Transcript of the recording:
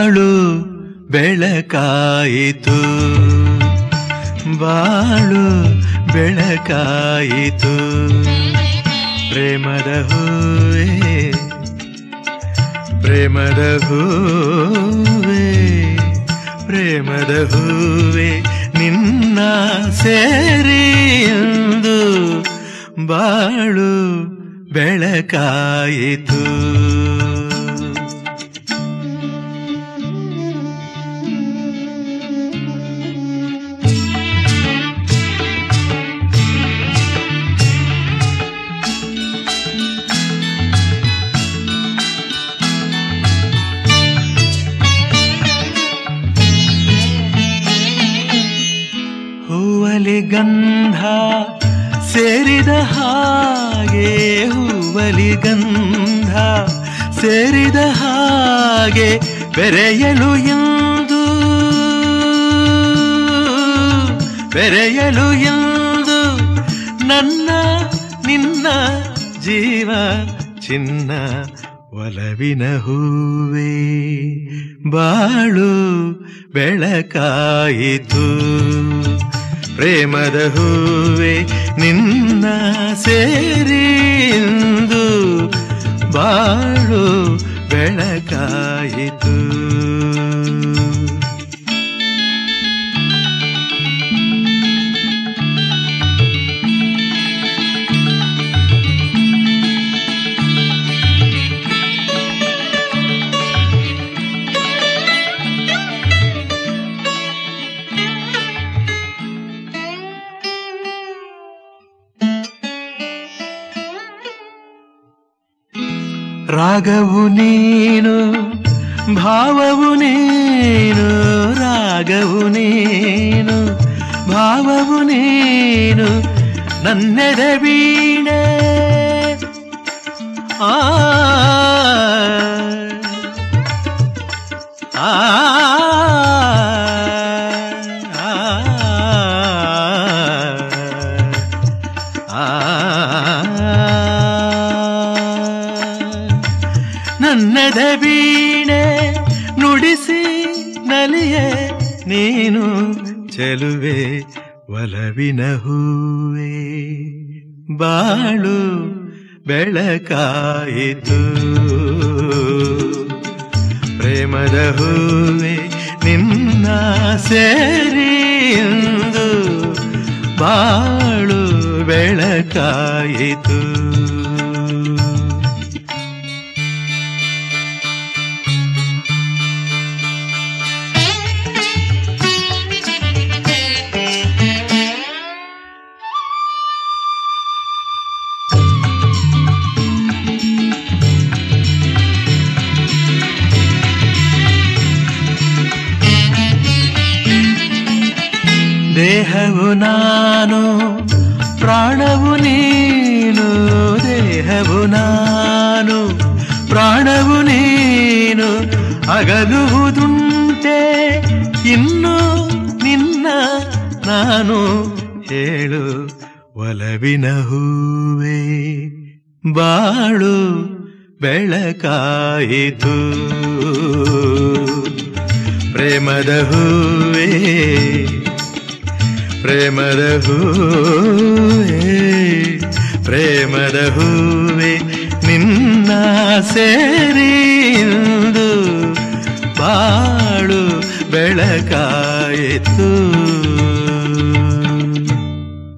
ಬಾಳು ಬೆಳಕಾಯಿತು ಬಾಳು ಬೆಳಕಾಯಿತು ಪ್ರೇಮದ ಹೂವೇ ಪ್ರೇಮದ ಹೂವೇ ಪ್ರೇಮದ ಹೂವೇ ನಿನ್ನ ಸೇರಿ ಎಂದು ಬಾಳು ಬೆಳಕಾಯಿತು ಹೂವಲಿ ಗಂಧ ಸೇರಿದ ಹಾಗೆ ಹೂವಲಿ ಗಂಧ ಸೇರಿದ ಹಾಗೆ ಬೆರೆಯಲು ಎಂದು ಬೆರೆಯಲು ಎಂದು ನನ್ನ ನಿನ್ನ ಜೀವ ಚಿನ್ನ ಒಲವಿನ ಹೂವೇ ಬಾಳು ಬೆಳಕಾಯಿತು ಪ್ರೇಮದ ಹೂವೇ ನಿನ್ನ ಸೇರಿ ಎಂದು ಬಾಳು ಬೆಳಕಾಯಿತು ರಾಗವು ನೀನು ಭಾವವು ನೀನು ರಾಗವು ನೀನು ಭಾವವು ನೀನು ನನ್ನೆದ ವೀಣೆ ಆ ಆ ನನ್ನದ ವೀಣೆ ನುಡಿಸಿ ನಲಿಯೆ ನೀನು ಚೆಲುವೆ ಒಲವಿನ ಹೂವೇ ಬಾಳು ಬೆಳಕಾಯಿತು ಪ್ರೇಮದ ಹೂವೇ ನಿನ್ನ ಸೇರಿ ಎಂದು ಬಾಳು ಬೆಳಕಾಯಿತು ದೇಹವು ನಾನು ಪ್ರಾಣವು ನೀನು ದೇಹವು ನಾನು ಪ್ರಾಣವು ನೀನು ಅಗಲುವುದುಂಟೆ ಇನ್ನು ನಿನ್ನ ನಾನು ಹೇಳು ಒಲವಿನ ಹೂವೇ ಬಾಳು ಬೆಳಕಾಯಿತು ಪ್ರೇಮದ ಹೂವೇ ಪ್ರೇಮದ ಹೂವೇ ಪ್ರೇಮದ ಹೂವೇ ನಿನ್ನ ಸೇರಿ ಎಂದು ಬಾಳು ಬೆಳಕಾಯಿತು